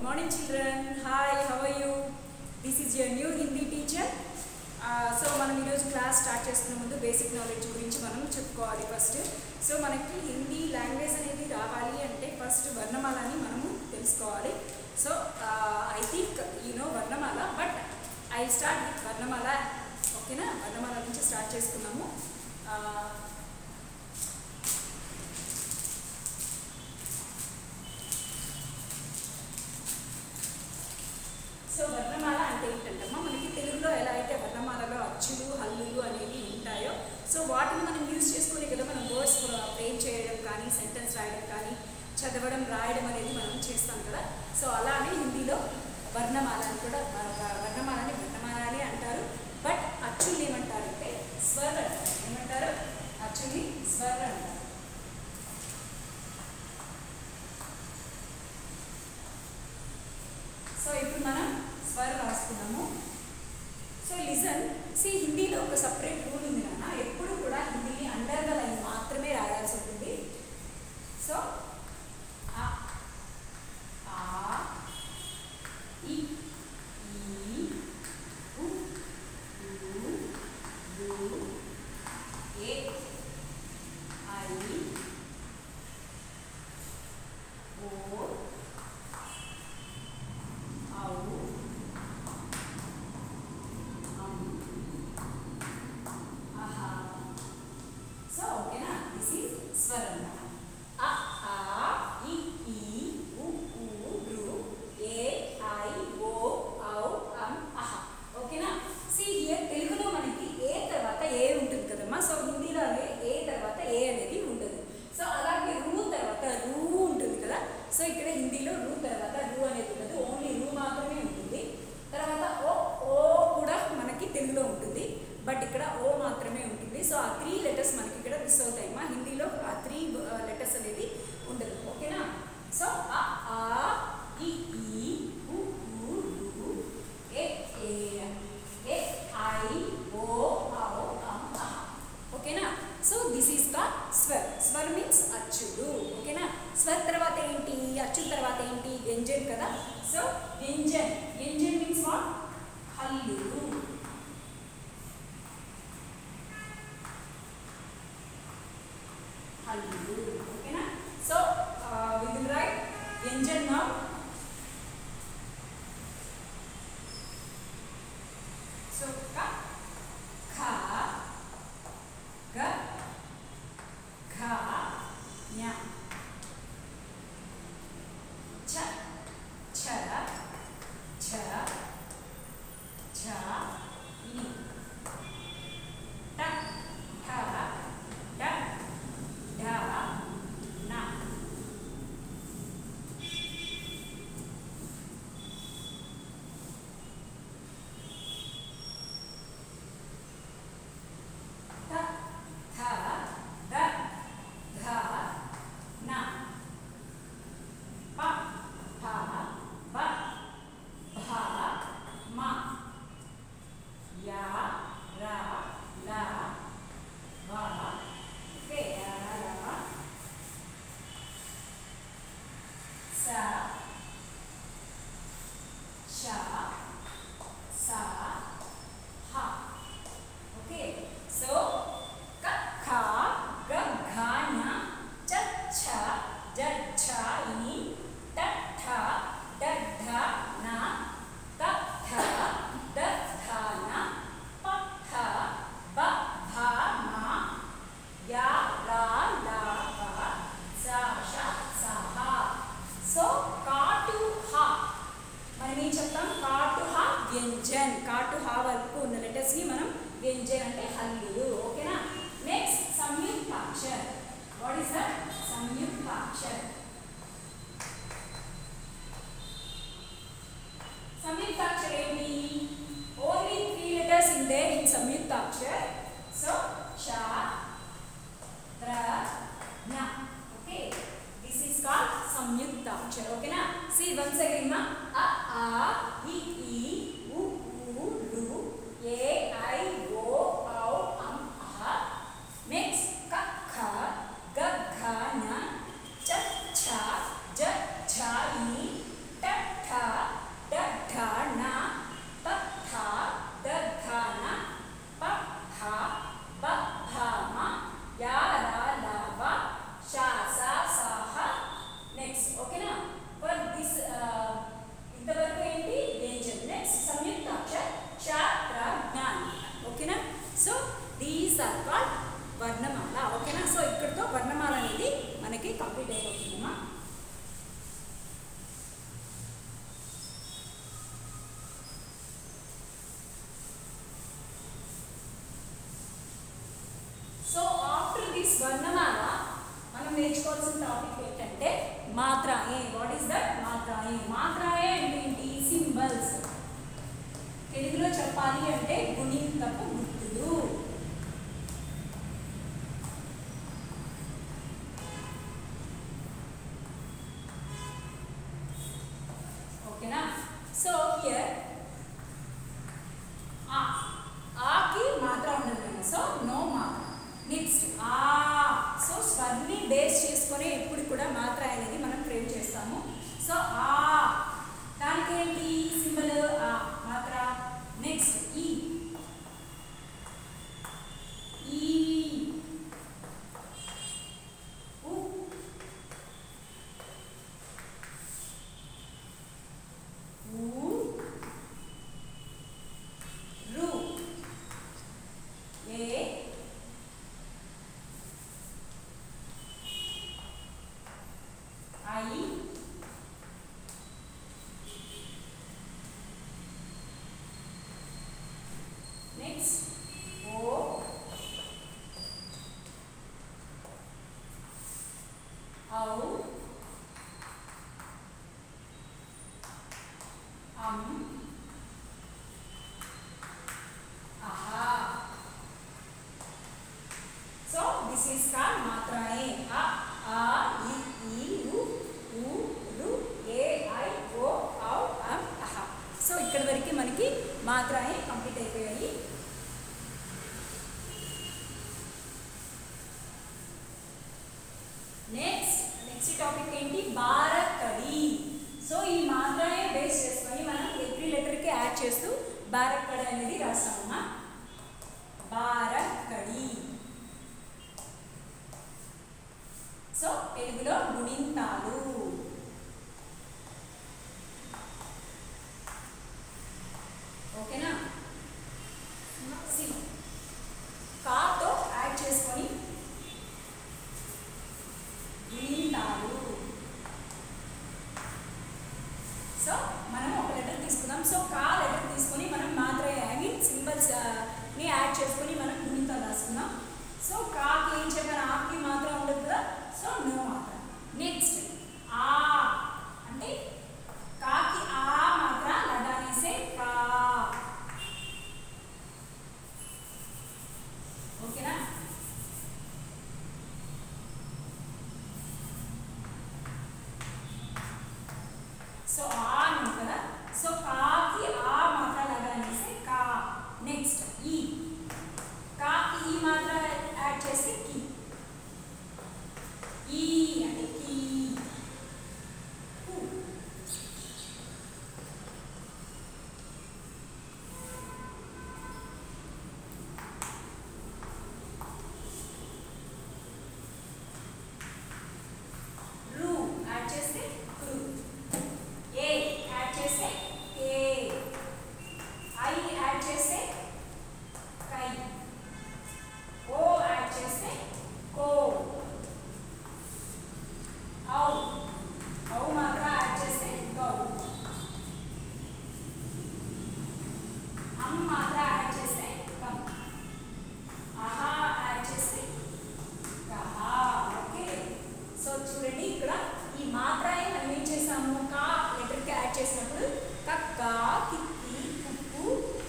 morning children. Hi, how are you? This is your new Hindi teacher. So మనం ఈరోజు class start చేస్తున్న ముందు basic knowledge గురించి మనం చెప్పుకోవాలి ఫస్ట్ సో మనకి హిందీ లాంగ్వేజ్ అనేది రావాలి అంటే ఫస్ట్ వర్ణమాలని మనము తెలుసుకోవాలి so I think you know వర్ణమాల బట్ ఐ స్టార్ట్ విత్ వర్ణమాల ఓకేనా వర్ణమాల నుంచి స్టార్ట్ చేసుకున్నాము Uh, సో వర్ణమాల అంటే ఏంటంటమ్మా మనకి తెలుగులో ఎలా అయితే వర్ణమాలలో అచ్చులు హల్లులు అనేవి ఉంటాయో సో వాటిని మనం యూజ్ చేసుకునే కదా మనం వర్డ్స్ ఫ్రేమ్ చేయడం కానీ సెంటెన్స్ రాయడం కానీ చదవడం రాయడం అనేది మనం చేస్తాం కదా సో అలానే హిందీలో వర్ణమాల అని కూడా వ- వ- వర్ణమాలని వర్ణమాల అని అంటారు బట్ అచ్చుల్ని ఏమంటారంటే స్వర్ అంటారు ఏమంటారు అచ్చుల్ని స్వర్ అంటారు సో ఇప్పుడు మనం స్వర్ రాసుకున్నాము సో లిజన్ సి హిందీలో ఒక సపరేట్ రూల్ ఉంది నాన్న ఎప్పుడు కూడా హిందీని అండర్ ద లైన్ మాత్రమే రాయాల్సి ఉంటుంది సో ఆ ఆ ఇ ఈ ఉ ఊ రు ఏ ఐ ఓ ఆవు అమ్ ఆహా సో ఓకేనా దిస్ ఈజ్ స్వరం అ ఆ ఇ ఈ ఉ ఊ రు ఏ ఐ ఓ ఔ అం అహ ఓకేనా సి హియర్ తెలుగులో మనకి ఏ తర్వాత ఏ ఉంటుంది కదమ్మా సో హిందీలో అనే ఏ తర్వాత ఏ అనేది ఉండదు సో అలాగే రూ తర్వాత రూ ఉంటుంది కదా సో ఇక్కడ హిందీలో రూ తర్వాత రూ అనేది ఉండదు ఓన్లీ రూ మాత్రమే ఉంటుంది తర్వాత ఓ ఓ కూడా మనకి తెలుగులో ఉంటుంది బట్ ఇక్కడ ఓ మాత్రమే ఉంటుంది సో ఆ త్రీ లెటర్స్ మనకి ఇక్కడ మిస్ అవుతాయి మా హిందీలో ఆ త్రీ లెటర్స్ అనేది ఉండదు ఓకేనా సో ఆ ఆ ఇ ఈ ఉ ఊ రు ఏ ఏ ఏ ఐ ఓ ఔ అం అహ ఓకేనా సో దిస్ ఈస్ కా స్వర్ స్వర్ మీన్స్ అచ్చులు ఓకేనా స్వర్ తర్వాత ఏంటి అచ్చుల తర్వాత ఏంటి వ్యంజన్ కదా సో వ్యంజన్ వ్యంజన్ మీన్స్ వాట్ హల్లులు హల్లులు ఓకేనా సో వి విల్ రైట్ వ్యంజన్ నౌ సో క ఖ గ ఘ ఞ ఛ ఛ ఛ ఝ ఇ ట ఠ డ ఢ న ట థ ద ధ న ప ఫ బ భ మ యా రా ల వ ఓకే యా రా ల వ స ష స హ ఓకే సో క ఖ గ ఘ ఞ చ ఛ జ ఝ ఇ ట ఠ డ ఢ న త థ ద థ న ప ఫ బ భ మ యా రా ల వ స ష స హ సో కాటు హ మనం ఏం చెప్తాం కాటు హ వ్యంజన్ కాటు హ వరకు ఉన్న లెటర్స్ ని మనం వ్యంజన్ అంటే హల్లులు ఓకేనా నెక్స్ట్ సంయుక్తాక్షర్ వాట్ ఇస్ దట్ సంయుక్తాక్షర్ సంయుక్తాక్షర్ ఏంటి only three letters in there in సంయుక్తాక్షర్ సో ష త్ర న ఓకే దిస్ ఈస్ కాల్డ్ సంయుక్తాక్షర్ ఓకేనా సి వన్స్ అగైన్ మా అ ఆ ఇ ఈ ఉ ఊ రు ఏ ఐ ఓ ఔ అం అహ నెక్స్ట్ క ఖ గ ఘ ఞ చ ఛ జ ఝ ఇ ట ఠ మాత్రాయే మాత్రాయే అంటే ఏంటి సింబల్స్ తెలుగులో చెప్పాలి అంటే గుణింతపు గుర్తులు ఓకేనా సో హియర్ ఆ ఆకి మాత్ర ఉండదు సో నో మాత్ర నెక్స్ట్ ఆ సో స్వర్ని బేస్ చేసుకొని ఎప్పుడు కూడా మాత్ర అనేది మనం ఫ్రేమ్ చేస్తాము సో ఆ దానికి ఏంటి సింబల్ ఆ మాత్ర నెక్స్ట్ ఈ ఈ ఉ ఊ రు ఏ ఐ నెక్స్ట్ ఓ ఔ అం ఆహా సో దిస్ ఈస్ కాల్ మాత్రాయే అ ఆ ఇ ఈ ఉ ఊ రు ఏ ఐ ఓ ఔ అం అహ సో ఇక్కడ వరకు మనకి మాత్రాయే కంప్లీట్ అయిపోయాయి నెక్స్ట్ నెక్స్ట్ టాపిక్ ఏంటి భారతడి సో ఈ మాత్రాయే బేస్ చేసుకొని మనం ఎవ్రీ లెటర్కి యాడ్ చేస్తూ భారతడి అనేది రాస్తామమ్మా భారతడి సో తెలుగులో గుణింతాలు ఓకేనా సి కాతో యాడ్ చేసుకొని గుణింతాలు సో మనం ఒక లెటర్ తీసుకుందాం సో కా లెటర్ తీసుకొని మనం మాత్ర ఐ మీన్ సింబల్స్ ని యాడ్ చేసుకొని మనం గుణింతాలు రాసుకుందాం సో కాకి ఏం చెప్పాను ఆకి మాత్రం ఉండదు కదా సో నో మాత్రం నెక్స్ట్ ఆ అంటే కాకి ఆ మాత్ర లగానేసే కా ఓకేనా సో ఆ అని కదా సో కాకి ఆ మాత్ర లగానేసే కా నెక్స్ట్ ఈ కాకి ఈ మాత్ర యాడ్ చేస్తే కి ఈ అంటే కి కు. రు యాడ్ చేస్తే క్రు ఏ యాడ్ చేస్తే ఏ ఐ యాడ్ చేస్తే కై ఓ యాడ్ చేస్తే కో ఔ ఔ మాత్రం యాడ్ చేస్తే గౌ అమ్ మాత్రం యాడ్ చేస్తే కమ్ ఆహా యాడ్ చేస్తే కహా ఓకే సో చూడండి ఇక్కడ ఈ మాత్రాన్ని మనం ఏం చేసాము కా లెటర్కి యాడ్ చేసినప్పుడు కక్క కిక్కి కుక్కు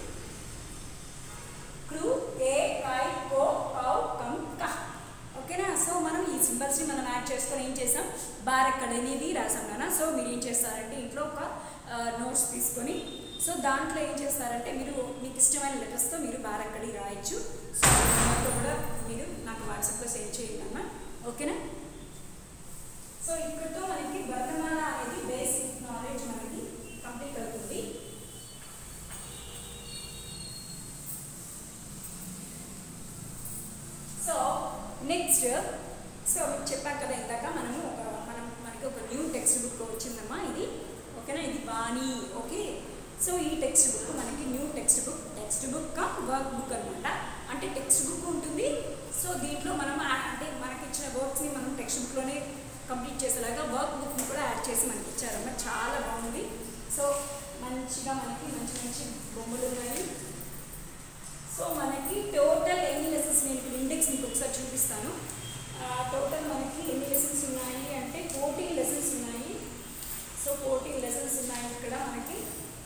క్రు ఏ కై కో కౌ కం కహ్ ఓకేనా సో మనం ఈ సింబల్స్ని మనం యాడ్ చేసుకొని ఏం చేసాం బారక్కడ్ అనేది రాసాం కదా సో మీరు ఏం చేస్తారంటే ఇంట్లో ఒక నోట్స్ తీసుకొని సో దాంట్లో ఏం చేస్తారంటే మీరు మీకు ఇష్టమైన లెటర్స్తో మీరు బారక్కడి రాయొచ్చు సో దాంట్లో కూడా మీరు నాకు వాట్సాప్లో సెండ్ చేయండి అమ్మా ఓకేనా సో ఇక్కడితో మనకి వర్ణమాల అనేది బేసిక్ నాలెడ్జ్ మనకి కంప్లీట్ అవుతుంది సో నెక్స్ట్ సో మీకు చెప్పాను కదా ఇందాక మనము ఒక మనం మనకి ఒక న్యూ టెక్స్ట్ బుక్ వచ్చిందమ్మా ఇది ఓకేనా ఇది బాణి ఓకే సో ఈ టెక్స్ట్ బుక్ మనకి new text book text book కా వర్క్ బుక్ అనమాట అంటే టెక్స్ట్ బుక్ ఉంటుంది సో దీంట్లో మనం ఆ- అంటే మనకి ఇచ్చిన వర్క్స్ని మనం టెక్స్ట్ బుక్లోనే కంప్లీట్ చేసేలాగా వర్క్ బుక్ని కూడా యాడ్ చేసి మనకి ఇచ్చారన్నమాట చాలా బాగుంది సో మంచిగా మనకి మంచి మంచి బొమ్మలు ఉన్నాయి సో మనకి టోటల్ ఎన్ని లెసన్స్ నేను ఇప్పుడు ఇండెక్స్ మీకు ఒకసారి చూపిస్తాను టోటల్ మనకి ఎన్ని లెసన్స్ ఉన్నాయి అంటే ఫోర్టీన్ లెసన్స్ ఉన్నాయి సో ఫోర్టీన్ లెసన్స్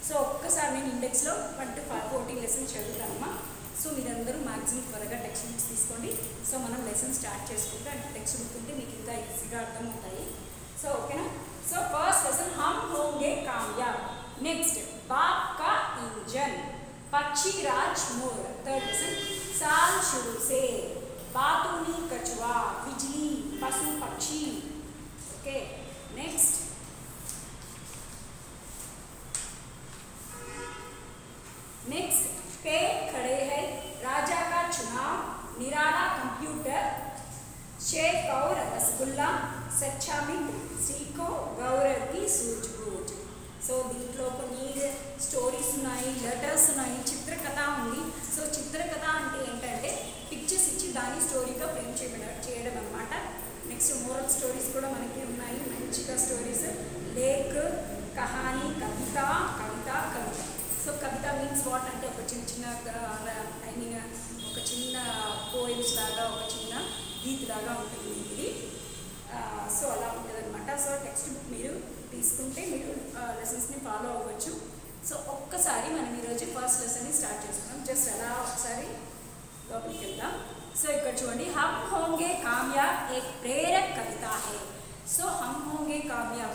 సో ఒక్కసారి నేను ఇండెక్స్లో one two five fourteen lessons చదువుతానమ్మా సో మీరందరూ మ్యాక్సిమం త్వరగా టెక్స్ట్ బుక్స్ తీసుకోండి సో మనం లెసన్ స్టార్ట్ చేసుకుంటే అంటే టెక్స్ట్ బుక్ ఉంటే మీకు ఇంకా ఈజీగా అర్థమవుతాయి సో ఓకేనా సో ఫస్ట్ లెసన్ హమ్ హోంగే కామయాబ్ నెక్స్ట్ बाप का इंजन पक्षी राज मोर थर्ड लेसन साल शुरू से बातूनी कछुआ बिजली पशु पक्षी ओके नेक्स्ट नेक्स्ट पे खड़े हैं राजा का चुनाव निराला कंप्यूटर शेख और रसगुल्ला सच्चा मिट सीखो गौरव की सूझबूझ సో దీంట్లో కొన్ని స్టోరీస్ ఉన్నాయి లెటర్స్ ఉన్నాయి చిత్రకథ ఉంది సో చిత్రకథ అంటే ఏంటంటే పిక్చర్స్ ఇచ్చి దాన్ని స్టోరీగా ఫ్రేమ్ చేయడం చేయడం అనమాట నెక్స్ట్ మోరల్ స్టోరీస్ కూడా మనకి ఉన్నాయి మంచిగా స్టోరీస్ లేక్ కహాని కవిత కవిత కవిత సో కవిత మీన్స్ వాట్ అంటే ఒక చిన్న చిన్న ఐ మీన్ ఒక చిన్న పోయిమ్స్ లాగా ఒక చిన్న గీత్ లాగా ఉంటుంది ఇది సో అలా ఉంటుంది అనమాట సో టెక్స్ట్ బుక్ మీరు తీసుకుంటే మీరు లెసన్స్ని ఫాలో అవ్వచ్చు సో ఒక్కసారి మనం ఈరోజు ఫస్ట్ లెసన్ని స్టార్ట్ చేసుకున్నాం జస్ట్ అలా ఒకసారి లోపలికి వెళ్దాం సో ఇక్కడ చూడండి హమ్ హోంగే కామ్యాబ్ ఏక్ ప్రేరక్ కవిత హే సో హమ్ హోంగే కామ్యాబ్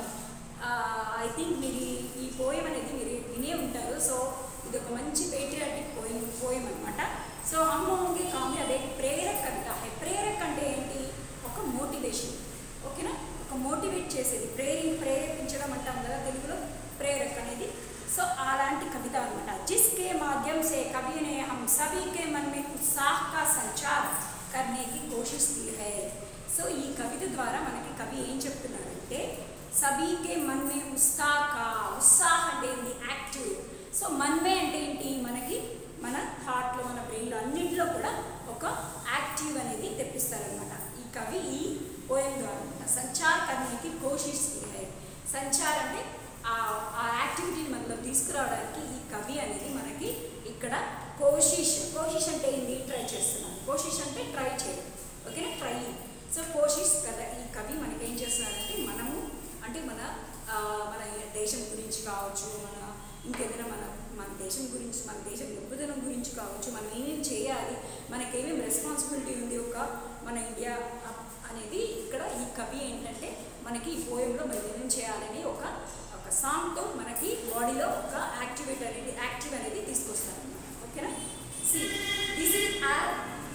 ఐ థింక్ మీరు ఈ- ఈ పోయం అనేది మీరు వినే ఉంటారు సో ఇది ఒక మంచి పేట్రియాటిక్ పోయం పోయం అనమాట సో హమ్ హోంగే కామ్యాబ్ ఏక్ ప్రేరక్ కవిత హే ప్రేరక్ అంటే ఏంటి ఒక మోటివేషన్ ఓకేనా ఒక మోటివేట్ చేసేది ప్రేరి ప్రేరేపించడం అంటాం కదా తెలుగులో ప్రేరక్ అనేది సో అలాంటి కవిత అనమాట जिसके माध्यम से कवि ने हम सभी के मन में उत्साह का संचार करने की कोशिश की है సో ఈ కవిత ద్వారా మనకి కవి ఏం చెప్తున్నారంటే సబీకే మన్మే ఉత్సాహ ఉత్సాహ అంటే ఏంటి యాక్టివ్ సో మన్మే అంటే ఏంటి మనకి మన హార్ట్లో మన బ్రెయిన్లో అన్నింటిలో కూడా ఒక యాక్టివ్ అనేది తెప్పిస్తారనమాట ఈ కవి ఈ పోయం ద్వారా అనమాట సంచార్ కర్ణకి కోషిష్ की है సంచార్ అంటే ఆ ఆ యాక్టివిటీని మనలో తీసుకురావడానికి ఈ కవి అనేది మనకి ఇక్కడ కోషిష్ కోషిష్ అంటే ఏంటి ట్రై చేస్తున్నాను కోషిష్ అంటే ట్రై చేయడం ఓకేనా ట్రై సో కోషిష్ కదా ఈ కవి మనకి ఏం చేస్తున్నారంటే మనము అంటే మన ఆ, మన దేశం గురించి కావచ్చు మన ఇంకేదైనా మన మన దేశం గురించి మన దేశం గొప్పదనం గురించి కావచ్చు మనం ఏమేమి చేయాలి మనకేమేమి రెస్పాన్సిబిలిటీ ఉంది ఒక మన ఇండియా అ- అనేది ఇక్కడ ఈ కవి ఏంటంటే మనకి ఈ పోయంలో మనం ఏమేమి చేయాలని ఒక ఒక సాంగ్తో మనకి బాడీలో ఒక యాక్టివేట్ అనేది యాక్టివ్ అనేది తీసుకొస్తారు ఓకేనా see this is are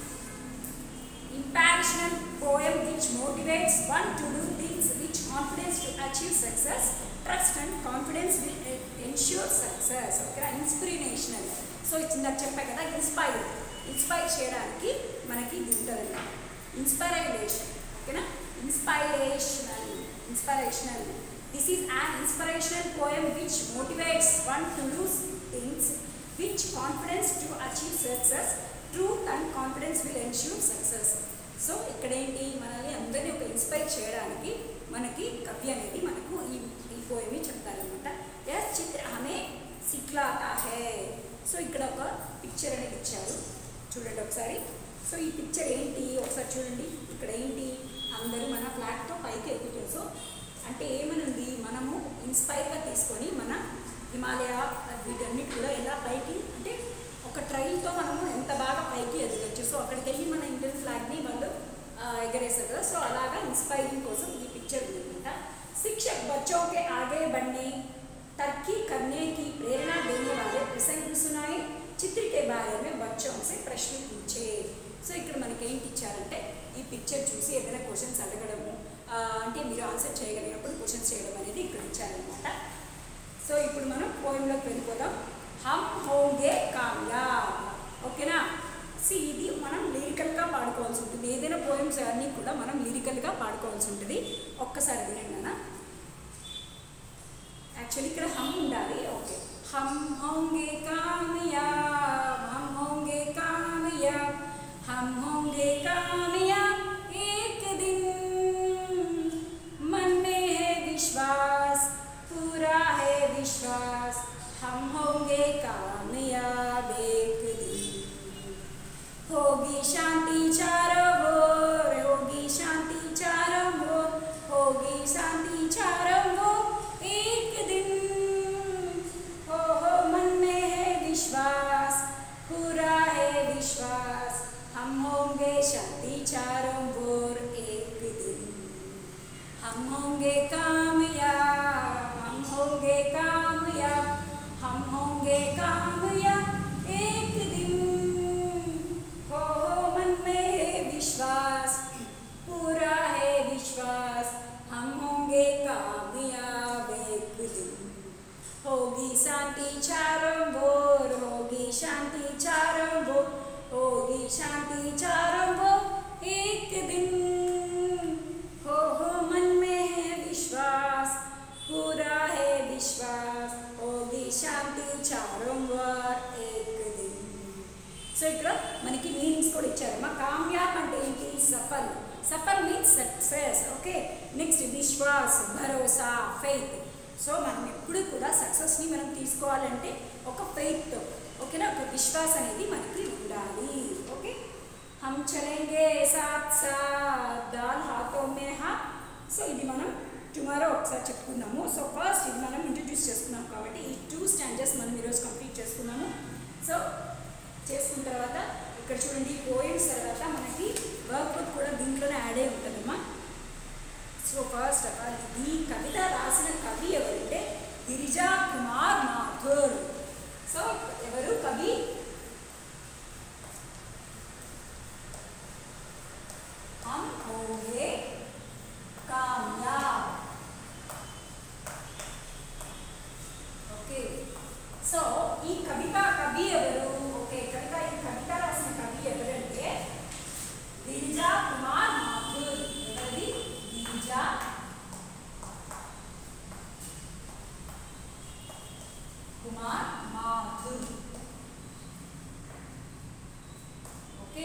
impassioned poem which motivates one to do things which confidence to achieve success trust and confidence will e- ensure success okay inspirational so ఇందాక చెప్పా కదా ఇన్స్పైర్ ఇన్స్పైర్ చేయడానికి మనకి ఇది ఉంటుంది ఇన్స్పైరేషన్ ఓకేనా inspirational inspirational this is an inspirational poem which motivates one to do things which confidence to achieve success truth and confidence will ensure success so ఇక్కడ ఏంటి మనల్ని అందరినీ ఒక ఇన్స్పైర్ చేయడానికి మనకి కవి అనేది మనకు ఈ ఈ పోయమి చెప్తారనమాట ఎస్ చిత్ర హమే సిక్లాతా హే సో ఇక్కడ ఒక పిక్చర్ అనేది ఇచ్చారు చూడండి ఒకసారి సో ఈ పిక్చర్ ఏంటి ఒకసారి చూడండి ఇక్కడ ఏంటి అందరూ మన ఫ్లాట్తో పైకి ఎక్కుతారు సో అంటే ఏమనుంది మనము ఇన్స్పైర్గా తీసుకొని మన హిమాలయ వీటన్నిటి కూడా ఎలా పైకి అంటే ఒక ట్రైల్తో మనము ఎంత బాగా పైకి ఎదగచ్చు సో అక్కడికి వెళ్ళి మన ఇండియన్ ఫ్లాగ్ని వాళ్ళు ఆ, ఎగరేస్తారు కదా సో అలాగా ఇన్స్పైరింగ్ కోసం ఈ పిక్చర్ ఉందన్నమాట शिक्षक बच्चों के आगे बढ़ने तरक्की करने की प्रेरणा देने वाले प्रसंग सुनाए चित्र के बारे में बच्चों से प्रश्न पूछे సో ఇక్కడ మనకి ఏంటి ఇచ్చారంటే ఈ పిక్చర్ చూసి ఏదైనా క్వశ్చన్స్ అడగడము ఆ, అంటే మీరు ఆన్సర్ చేయగలిగినప్పుడు క్వశ్చన్స్ చేయడం అనేది ఇక్కడ ఇచ్చారనమాట సో ఇప్పుడు మనం పోయంలోకి వెళ్ళిపోదాం హమ్ హోంగే కామ్యాబ్ ఓకేనా సి ఇది మనం లిరికల్గా పాడుకోవాల్సి ఉంటుంది ఏదైనా పోయమ్స్ అన్నీ కూడా మనం లిరికల్గా పాడుకోవాల్సి ఉంటుంది ఒక్కసారి వినండి అన్న యాక్చువల్లీ ఇక్కడ హమ్ ఉండాలి ఓకే హమ్ హోంగే కామయాబ్ హమ్ హోంగే కామయాబ్ హమ్ హోంగే కామయాబ్ एक दिन मन में है विश्वास पूरा है विश्वास हम होंगे कामयाब एक दिन होगी शांति चारों ओर होगी शांति चारों ओर होगी शांति चारों ओर एक दिन हो हो होंगे कामयाब एक दिन हो हो मन में है विश्वास पूरा है विश्वास हम होंगे कामयाब एक दिन होगी शांति चारों ओर होगी शांति चारों ओर होगी शांति चारों ओर एक दिन हो हो मन में है विश्वास पूरा है विश्वास होगी शांति चारों ओर एक दिन సో ఇక్కడ మనకి మీనింగ్స్ కూడా ఇచ్చారు మా కామ్యాబ్ అంటే ఏంటి సఫల్ సఫల్ మీన్స్ సక్సెస్ ఓకే నెక్స్ట్ విశ్వాస్ భరోసా ఫెయిత్ సో మనం ఎప్పుడు కూడా సక్సెస్ని మనం తీసుకోవాలంటే ఒక ఫెయిత్తో ఓకేనా ఒక విశ్వాస్ అనేది మనకి ఉండాలి ఓకే హమ్ చలేంగే సాత్ సాత్ దాల్ హాతో మే హాత్ సో ఇది మనం టుమారో ఒకసారి చెప్పుకున్నాము సో ఫస్ట్ ఇది మనం ఇంట్రడ్యూస్ చేసుకున్నాం కాబట్టి ఈ టూ స్టాండర్స్ మనం ఈరోజు కంప్లీట్ చేసుకున్నాము సో చేసుకున్న తర్వాత ఇక్కడ చూడండి పోయిమ్స్ తర్వాత మనకి వర్క్ బుక్ కూడా దీంట్లోనే యాడ్ అయి ఉంటుందమ్మా సో ఫస్ట్ ఆఫ్ ఆల్ ఈ కవిత రాసిన కవి ఎవరంటే గిరిజా కుమార్ మాథుర్ సో ఎవరు కవి हम होंगे कामयाब ఓకే సో ఈ కవిత కవి ఎవరు ఓకే కవిత ఈ కవిత రాసిన కవి ఎవరంటే గిరిజా కుమార్ మాథుర్ ఎవరిది గిరిజా కుమార్ మాథుర్ ఓకే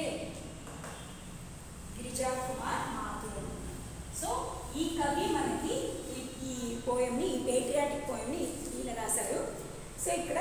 గిరిజా కుమార్ మాథుర్ సో ఈ కవి మనకి ఈ- ఈ పోయంని ఈ పేట్రియాటిక్ పోయంని ఈయన రాశారు సో ఇక్కడ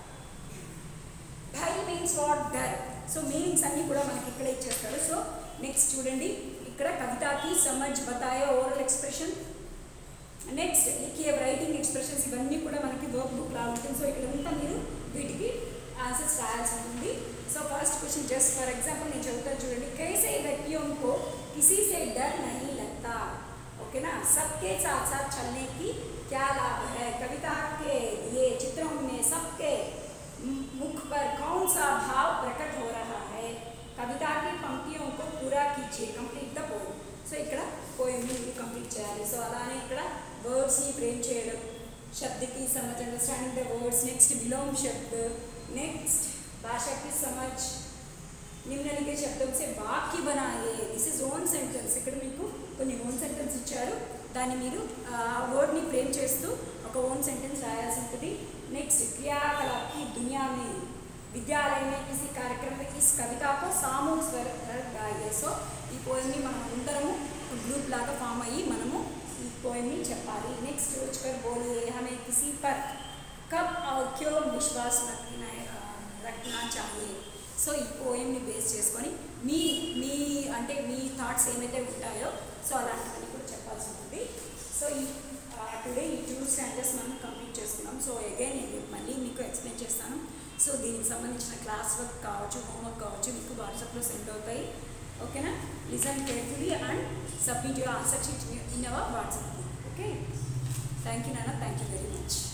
భై మీన్స్ వాట్ డర్ సో మీనింగ్స్ అన్నీ కూడా మనకి ఇక్కడ ఇచ్చేస్తారు సో నెక్స్ట్ చూడండి ఇక్కడ కవితాకి సమజ్ బతాయ ఓరల్ ఎక్స్ప్రెషన్ నెక్స్ట్ లిఖియ రైటింగ్ ఎక్స్ప్రెషన్స్ ఇవన్నీ కూడా మనకి వర్క్ బుక్ లా ఉంటుంది సో ఇక్కడంతా మీరు వీటికి ఆన్సర్స్ రాయాల్సి ఉంటుంది so first question just for example నేను చెబుతాను చూడండి कैसे व्यक्तियों को किसी से डर नहीं लगता ओके ना सबके साथ साथ चलने की क्या लाभ है कविता के ये चित्रों में सबके मुख पर कौन सा भाव प्रकट हो रहा है कविता की पंक्तियों को पूरा कीजिए कंप्लीट द पोएम సో ఇక్కడ పోయంని మీరు కంప్లీట్ చేయాలి సో అలానే ఇక్కడ వర్డ్స్ని ఫ్రేమ్ చేయడం శబ్దకి సమజ్ అండర్స్టాండింగ్ ద వర్డ్స్ నెక్స్ట్ విలోమ్ శబ్ద నెక్స్ట్ భాషा की समझ నిమ్నలిఖిత శబ్దం సే వాక్య బనాయే దిస్ ఇస్ ఓన్ సెంటెన్స్ ఇక్కడ మీకు కొన్ని ఓన్ సెంటెన్స్ ఇచ్చారు దాన్ని మీరు ఆ వర్డ్ని ఫ్రేమ్ చేస్తూ ఒక ఓన్ సెంటెన్స్ రాయాల్సి ఉంటుంది నెక్స్ట్ क्रियाकलाप की दुनिया में विद्यालय में किसी कार्यक्रम में इस कविता को सामूहिक स्वर गाये సో ఈ పోయిమ్ని మనం అందరము గ్రూప్ లాగా ఫామ్ అయ్యి మనము ఈ పోయిమ్ని చెప్పాలి నెక్స్ట్ వచ్చుకర్ బోలియే హమే కిసి పర్ కబ్ और क्यों विश्वास रखना है రఖనా చాహియే సో ఈ పోయంని బేస్ చేసుకొని మీ మీ అంటే మీ థాట్స్ ఏమైతే ఉంటాయో సో అలాంటివన్నీ కూడా చెప్పాల్సి ఉంటుంది సో ఈ టుడే ఈ టూ స్టాండర్డ్స్ మనం కంప్లీట్ చేసుకున్నాం సో అగైన్ నేను రేపు మళ్ళీ మీకు ఎక్స్ప్లెయిన్ చేస్తాను సో దీనికి సంబంధించిన క్లాస్ వర్క్ కావచ్చు హోంవర్క్ కావచ్చు మీకు వాట్సాప్లో సెండ్ అవుతాయి ఓకేనా listen carefully and submit your answer sheet in our WhatsApp okay thank you నాన్న థ్యాంక్ యూ వెరీ మచ్